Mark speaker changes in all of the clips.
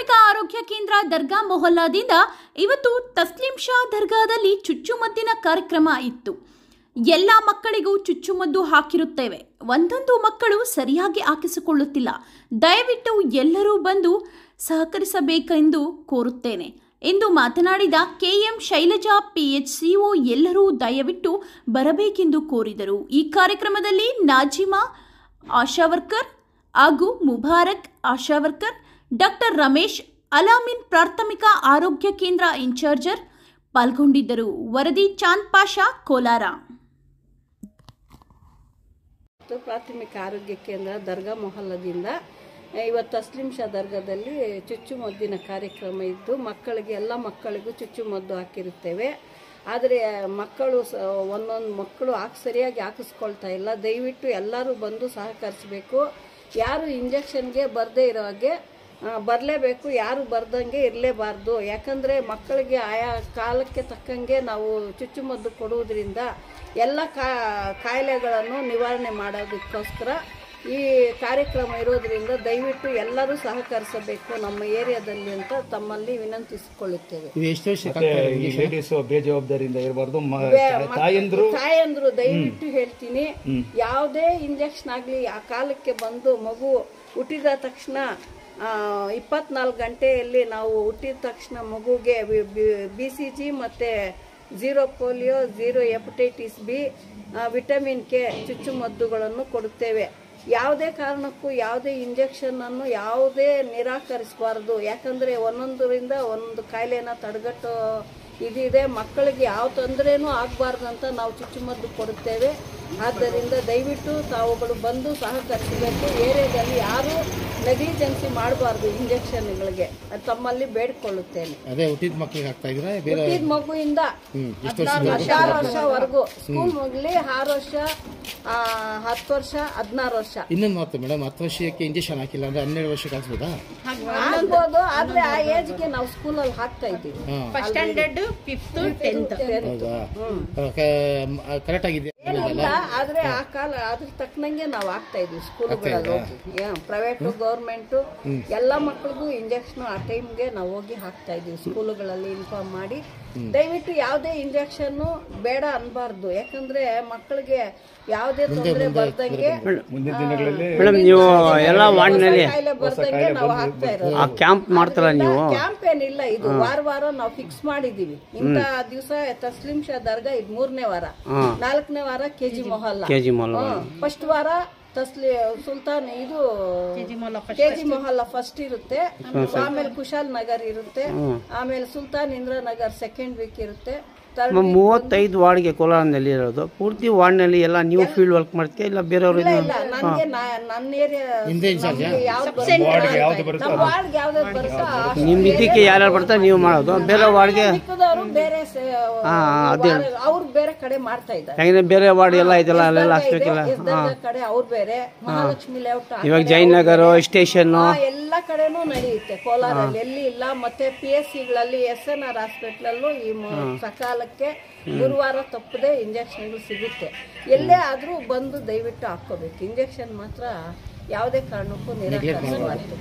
Speaker 1: ಪ್ರಾಥಮಿಕ ಆರೋಗ್ಯ ಕೇಂದ್ರ ದರ್ಗಾ ಮೊಹಲ್ಲಾದಿಂದ ಇವತ್ತು ತಸ್ಲಿಂ ಶಾ ದರ್ಗಾದಲ್ಲಿ ಚುಚ್ಚುಮದ್ದಿನ ಕಾರ್ಯಕ್ರಮ ಇತ್ತು ಎಲ್ಲ ಮಕ್ಕಳಿಗೂ ಚುಚ್ಚುಮದ್ದು ಹಾಕಿರುತ್ತೇವೆ ಒಂದೊಂದು ಮಕ್ಕಳು ಸರಿಯಾಗಿ ಹಾಕಿಸಿಕೊಳ್ಳುತ್ತಿಲ್ಲ ದಯವಿಟ್ಟು ಎಲ್ಲರೂ ಬಂದು ಸಹಕರಿಸಬೇಕೆಂದು ಕೋರುತ್ತೇನೆ ಎಂದು ಮಾತನಾಡಿದ ಕೆಎಂ ಶೈಲಜಾ ಪಿಎಚ್ಸಿಒ ಎಲ್ಲರೂ ದಯವಿಟ್ಟು ಬರಬೇಕೆಂದು ಕೋರಿದರು ಈ ಕಾರ್ಯಕ್ರಮದಲ್ಲಿ ನಾಜಿಮಾ ಆಶಾ ವರ್ಕರ್ ಹಾಗೂ ಮುಬಾರಕ್ ಆಶಾ ವರ್ಕರ್ ಡಾಕ್ಟರ್ ರಮೇಶ್ ಅಲಾಮಿನ್ ಪ್ರಾಥಮಿಕ ಆರೋಗ್ಯ ಕೇಂದ್ರ ಇನ್ಚಾರ್ಜರ್ ಪಾಲ್ಗೊಂಡಿದ್ದರು ವರದಿ ಚಾಂದ್ ಪಾಷಾ ಕೋಲಾರ
Speaker 2: ಮತ್ತು ಪ್ರಾಥಮಿಕ ಆರೋಗ್ಯ ಕೇಂದ್ರ ದರ್ಗಾ ಮೊಹಲ್ಲದಿಂದ ಇವತ್ತು ತಸ್ಲಿಂ ಶಾ ದರ್ಗಾದಲ್ಲಿ ಚುಚ್ಚುಮದ್ದಿನ ಕಾರ್ಯಕ್ರಮ ಇದ್ದು ಮಕ್ಕಳಿಗೆ ಎಲ್ಲ ಮಕ್ಕಳಿಗೂ ಚುಚ್ಚುಮದ್ದು ಹಾಕಿರುತ್ತೇವೆ ಆದರೆ ಮಕ್ಕಳು ಸ ಒಂದೊಂದು ಮಕ್ಕಳು ಹಾಕಿ ಸರಿಯಾಗಿ ಹಾಕಿಸ್ಕೊಳ್ತಾ ಇಲ್ಲ ದಯವಿಟ್ಟು ಎಲ್ಲರೂ ಬಂದು ಸಹಕರಿಸಬೇಕು ಯಾರು ಇಂಜೆಕ್ಷನ್ಗೆ ಬರದೇ ಇರೋ ಹಾಗೆ ಬರಲೇಬೇಕು ಯಾರು ಬರ್ದಂಗೆ ಇರಲೇಬಾರ್ದು ಯಾಕಂದರೆ ಮಕ್ಕಳಿಗೆ ಆಯಾ ಕಾಲಕ್ಕೆ ತಕ್ಕಂಗೆ ನಾವು ಚುಚ್ಚುಮದ್ದು ಕೊಡುವುದರಿಂದ ಎಲ್ಲ ಕಾ ಕಾಯಿಲೆಗಳನ್ನು ನಿವಾರಣೆ ಮಾಡೋದಕ್ಕೋಸ್ಕರ ಈ ಕಾರ್ಯಕ್ರಮ ಇರೋದ್ರಿಂದ ದಯವಿಟ್ಟು ಎಲ್ಲರೂ ಸಹಕರಿಸಬೇಕು ನಮ್ಮ ಏರಿಯಾದಲ್ಲಿ ಅಂತ ತಮ್ಮಲ್ಲಿ ವಿನಂತಿಸಿಕೊಳ್ಳುತ್ತೇವೆ
Speaker 3: ಇದು ಎಷ್ಟು ವರ್ಷಕ್ಕೆ
Speaker 4: ಮತ್ತೆ
Speaker 3: ಆಗ್ತಾ ಇದೆ
Speaker 4: ಈ ಲೇಡೀಸ್ ಬೇಜವಾಬ್ದಾರಿಯಿಂದ ಇರಬಾರ್ದು
Speaker 2: ಮಕ್-
Speaker 4: ತಾಯಂದ್ರು
Speaker 2: ತಾಯಂದ್ರು ದಯವಿಟ್ಟು ಹೇಳ್ತೀನಿ ಯಾವುದೇ ಇಂಜೆಕ್ಷನ್ ಆಗಲಿ ಆ ಕಾಲಕ್ಕೆ ಬಂದು ಮಗು ಹುಟ್ಟಿದ ತಕ್ಷಣ ಇಪ್ಪತ್ನಾಲ್ಕು ಗಂಟೆಯಲ್ಲಿ ನಾವು ಹುಟ್ಟಿದ ತಕ್ಷಣ ಮಗುಗೆ ಬಿ ಸಿ ಜಿ ಮತ್ತು zero polio zero hepatitis B vitamin K ಚುಚ್ಚುಮದ್ದುಗಳನ್ನು ಕೊಡುತ್ತೇವೆ ಯಾವುದೇ ಕಾರಣಕ್ಕೂ ಯಾವುದೇ ಇಂಜೆಕ್ಷನನ್ನು ಯಾವುದೇ ನಿರಾಕರಿಸಬಾರ್ದು ಯಾಕಂದರೆ ಒಂದೊಂದರಿಂದ ಒಂದು ಕಾಯಿಲೆನ ತಡೆಗಟ್ಟೋ ಇದಿದೆ ಮಕ್ಕಳಿಗೆ ಯಾವ ತೊಂದರೆನೂ ಆಗಬಾರ್ದು ಅಂತ ನಾವು ಚುಚ್ಚುಮದ್ದು ಕೊಡುತ್ತೇವೆ ಆದ್ದರಿಂದ ದಯವಿಟ್ಟು ತಾವುಗಳು ಬಂದು ಸಹಕರಿಸಬೇಕು ಏರಿಯಾದಲ್ಲಿ ಯಾರೂ ನೆಗ್ಲಿಜೆನ್ಸಿ ಮಾಡಬಾರ್ದು ಇಂಜೆಕ್ಷನ್ಗಳಿಗೆ ಅದು ತಮ್ಮಲ್ಲಿ ಬೇಡಿಕೊಳ್ಳುತ್ತೇನೆ
Speaker 3: ಅದೇ ಹುಟ್ಟಿದ ಮಕ್ಕಳಿಗೆ ಆಗ್ತಾ ಇದ್ರೆ ಬೇರೆ
Speaker 2: ಹುಟ್ಟಿದ ಮಗುವಿಂದ ಹದಿನಾರು ವರ್ಷವರೆಗೂ ಸ್ಕೂಲ್ ಮುಗಲಿ ಆರು ವರ್ಷ ಆ, ಹತ್ತು ವರ್ಷ ಹದಿನಾರು ವರ್ಷ
Speaker 3: ಇನ್ನೊಂದು ಮಾತು ಮೇಡಮ್ ಹತ್ತು ವರ್ಷಕ್ಕೆ ಇಂಜೆಕ್ಷನ್ ಹಾಕಿಲ್ಲ ಅಂದ್ರೆ ಹನ್ನೆರಡು ವರ್ಷಕ್ಕೆ ಹಾಕ್ಸ್ಬೋದಾ
Speaker 2: ಆಗ್ಬೋದು ಆದ್ರೆ ಆ ಏಜ್ಗೆ ನಾವು ಸ್ಕೂಲಲ್ಲಿ ಹಾಕ್ತಾ ಇದ್ದೀವಿ
Speaker 3: ಹಾ
Speaker 5: ಫಸ್ಟ್ ಸ್ಟ್ಯಾಂಡರ್ಡ್ ಫಿಫ್ತ್ ಟೆಂತ್
Speaker 3: ಹೌದಾ ಕರೆಕ್ಟ್ ಆಗಿದೆ
Speaker 2: ಏನಿಲ್ಲ ಆದ್ರೆ ಆ ಕಾಲ ಅದ್ರ ತಕ್ಕನಂಗೆ ನಾವು ಆಗ್ತಾ ಇದ್ವಿ ಸ್ಕೂಲ್ಗಳಲ್ಲಿ ಹೋಗಿ ಪ್ರೈವೇಟ್ ಗೌರ್ಮೆಂಟ್ ಎಲ್ಲ ಮಕ್ಕಳಿಗೂ ಇಂಜೆಕ್ಷನ್ ಆ ಟೈಮ್ಗೆ ನಾವು ಹೋಗಿ ಹಾಕ್ತಾ ಇದ್ವಿ ಸ್ಕೂಲ್ಗಳಲ್ಲಿ ಇನ್ಫಾರ್ಮ್ ಮಾಡಿ ದಯವಿಟ್ಟು ಯಾವುದೇ ಇಂಜೆಕ್ಷನ್ ಬೇಡ ಅನ್ಬಾರ್ದು ಯಾಕಂದ್ರೆ ಮಕ್ಕಳಿಗೆ ಯಾವುದೇ ತೊಂದರೆ ಬರ್ದಂಗೆ
Speaker 4: ಮುಂದಿನ ದಿನಗಳಲ್ಲಿ
Speaker 6: ಮೇಡಮ್ ನೀವು ಎಲ್ಲ ವಾರ್ಡ್ನಲ್ಲಿ
Speaker 2: ಕಾಯಿಲೆ ಬರ್ದಂಗೆ ನಾವು ಹಾಕ್ತಾ ಇರೋದು
Speaker 6: ಆ ಕ್ಯಾಂಪ್ ಮಾಡ್ತಾರ ನೀವು
Speaker 2: ಕ್ಯಾಂಪ್ ಏನಿಲ್ಲ ಇದು ವಾರ ವಾರ ನಾವು ಫಿಕ್ಸ್ ಮಾಡಿದೀವಿ ಇಂತ ದಿವಸ ತಸ್ಲಿಂ ಶಾ ದರ್ಗಾ ಇದು ಮೂರನೇ ವಾರ ನಾಲ್ಕನೇ ವಾರ ಕೆಜಿ ಮೊಹಲ್ಲ
Speaker 6: ಕೆ ಜಿ ಮಾಲ್
Speaker 2: ಫಸ್ಟ್ ವಾರ ತಸ್ಲಿ ಸುಲ್ತಾನ್ ಇದು ಕೆಜಿ ಮೊಹಲ್ಲ ಫಸ್ಟ್ ಇರುತ್ತೆ ಆಮೇಲೆ ಕುಶಾಲ್ ನಗರ್ ಇರುತ್ತೆ ಆಮೇಲೆ ಸುಲ್ತಾನ್ ಇಂದ್ರ ನಗರ್ ಸೆಕೆಂಡ್ ವೀಕ್ ಇರುತ್ತೆ ಥರ್ಡ್
Speaker 6: ಮೂವತ್ತೈದು ವಾರ್ಡ್ಗೆ ಕೋಲಾರದಲ್ಲಿ ಇರೋದು ಪೂರ್ತಿ ವಾರ್ಡ್ನಲ್ಲಿ ಎಲ್ಲ ನೀವು ಫೀಲ್ಡ್ ವರ್ಕ್ ಮಾಡ್ತೀರಾ ಇಲ್ಲ ಬೇರೆಯವರು
Speaker 2: ಇಲ್ಲ ಇಲ್ಲ ನನಗೆ ನನ್ನ ಏರಿಯಾ
Speaker 4: ಯಾವ್ದು ಬರುತ್ತೋ
Speaker 2: ನಮ್ಮ ವಾರ್ಡ್ ಯಾವ್ದು ಬರುತ್ತೋ ಆ
Speaker 6: ನಿಮ್ಮ ಇದಕ್ಕೆ ಯಾರ್ಯಾರು ಬರ್ತಾರೆ ನೀವು ಮಾಡೋದು ಬೇರೆ ವಾರ್ಡ್ಗೆ
Speaker 2: ಮಿಕ್ಕದವರು ಬೇರೆ ಅವ್ರು ಬೇರೆ ಕಡೆ ಮಾಡ್ತಾ ಇದ್ದಾರೆ
Speaker 6: ಯಾಕಂದ್ರೆ ಬೇರೆ ವಾರ್ಡ್ ಎಲ್ಲ ಐತಲ್ಲ ಅಲ್ಲೆಲ್ಲ
Speaker 2: ಎಸ್
Speaker 6: ಹಾಕ್ಬೇಕಲ್ಲ
Speaker 2: ದರ್ಗಾ ಕಡೆ ಅವ್ರು ಬೇರೆ ಮಹಾಲಕ್ಷ್ಮಿ ಲೇಔಟ್ ಆ
Speaker 6: ಇವಾಗ
Speaker 2: ಕಡೆ
Speaker 6: ಜಯನಗರ ಸ್ಟೇಷನ್
Speaker 2: ಆ, ಎಲ್ಲ ಕಡೆನೂ ನಡೆಯುತ್ತೆ ಕೋಲಾರಲ್ಲಿ ಎಲ್ಲಿ ಇಲ್ಲ ಮತ್ತೆ ಪಿ ಎಸ್ ಸಿಗಳಲ್ಲಿ ಎಸ್ ಎನ್ ಆರ್ ಹಾಸ್ಪಿಟ್ಲಲ್ಲೂ ಈ ಮ- ಸಕಾಲಕ್ಕೆ ಗುರುವಾರ ತಪ್ಪದೆ ಇಂಜೆಕ್ಷನ್ಗಳು ಸಿಗುತ್ತೆ ಎಲ್ಲೇ ಆದ್ರೂ ಬಂದು ದಯವಿಟ್ಟು ಹಾಕೋಬೇಕು ಇಂಜೆಕ್ಷನ್ ಮಾತ್ರ ಯಾವುದೇ ಕಾರಣಕ್ಕೂ ನಿರಾಕರಿಸಬಾರ್ದು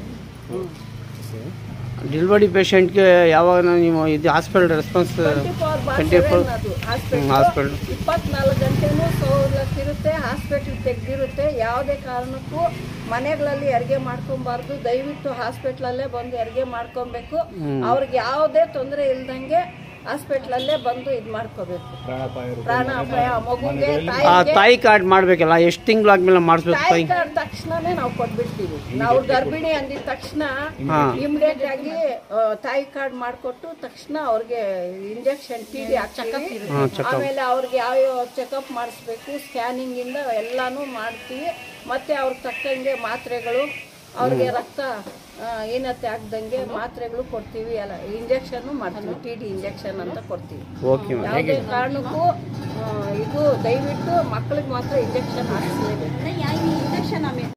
Speaker 6: ಡೆಲಿವರಿ ಪೇಷಂಟ್ಗೆ ಯಾವಾಗ ನೀವು ಇದು hospital response twenty four
Speaker 2: hospital
Speaker 6: hospital
Speaker 2: ಇಪ್ಪತ್ನಾಲ್ಕು ಗಂಟೆನೂ ಸವಲತ್ತು ಇರುತ್ತೆ ಹಾಸ್ಪಿಟಲ್ ತೆಗ್ದಿರುತ್ತೆ ಯಾವುದೇ ಕಾರಣಕ್ಕೂ ಮನೆಗಳಲ್ಲಿ ಹೆರಿಗೆ ಮಾಡ್ಕೊಬಾರ್ದು ದಯವಿಟ್ಟು ಹಾಸ್ಪಿಟ್ಲಲ್ಲೇ ಬಂದು ಹೆರಿಗೆ ಮಾಡ್ಕೊಬೇಕು ಅವ್ರಿಗೆ ಯಾವುದೇ ತೊಂದರೆ ಇಲ್ದಂಗೆ ಹಾಸ್ಪಿಟ್ಲಲ್ಲೇ ಬಂದು ಇದು ಮಾಡ್ಕೋಬೇಕು
Speaker 4: ಪ್ರಾಣಾಪಾಯ ಇರುತ್ತೆ.
Speaker 2: ಪ್ರಾಣಾಪಾಯ ಮಗುಗೆ
Speaker 6: ಆ
Speaker 2: ತಾಯಿಗೆ
Speaker 6: ತಾಯಿ ಕಾರ್ಡ್ ಮಾಡ್ಬೇಕಲ್ಲ ಎಷ್ಟು ತಿಂಗಳಾದ್ಮೇಲೆ ಮಾಡಿಸ್ಬೇಕು
Speaker 2: ತಾಯಿ
Speaker 6: ತಾಯಿ
Speaker 2: ಕಾರ್ಡ್ ತಕ್ಷಣನೇ ನಾವು ಕೊಟ್ಬಿಡ್ತೀವಿ ನಾವು ಗರ್ಭಿಣಿ ಅಂದಿದ ತಕ್ಷಣ ಇಮಿಡಿಯೇಟ್ ಆಗಿ ಆ, ತಾಯಿ ಕಾರ್ಡ್ ಮಾಡಿಕೊಟ್ಟು ತಕ್ಷಣ ಅವ್ರಿಗೆ ಇಂಜೆಕ್ಷನ್ ಟಿ ಡಿ ಹಾಕ್ತೀವಿ ಆಮೇಲೆ ಅವ್ರಿಗೆ ಯಾವ್ಯಾವ ಚೆಕಪ್ ಮಾಡಿಸ್ಬೇಕು ಸ್ಕ್ಯಾನಿಂಗ್ ಇಂದ ಎಲ್ಲಾನು ಮಾಡ್ತೀವಿ ಮತ್ತೆ ಅವ್ರಿಗೆ ತಕ್ಕಂಗೆ ಮಾತ್ರೆಗಳು ಅವ್ರಿಗೆ ರಕ್ತ ಆ, ಏನತ್ತೆ ಆಗ್ದಂಗೆ ಮಾತ್ರೆಗಳು ಕೊಡ್ತೀವಿ ಎಲ್ಲ ಇಂಜೆಕ್ಷನ್ ಮಾಡ್ತೀವಿ ಟಿ ಡಿ ಇಂಜೆಕ್ಷನ್ ಅಂತ ಕೊಡ್ತೀವಿ
Speaker 6: ಓಕೆ ಮೇಡಮ್
Speaker 2: ಯಾವುದೇ ಕಾರಣಕ್ಕೂ ಆ, ಇದು ದಯವಿಟ್ಟು ಮಕ್ಕಳಿಗೆ ಮಾತ್ರ ಇಂಜೆಕ್ಷನ್ ಹಾಕಿಸ್ಲೇಬೇಕು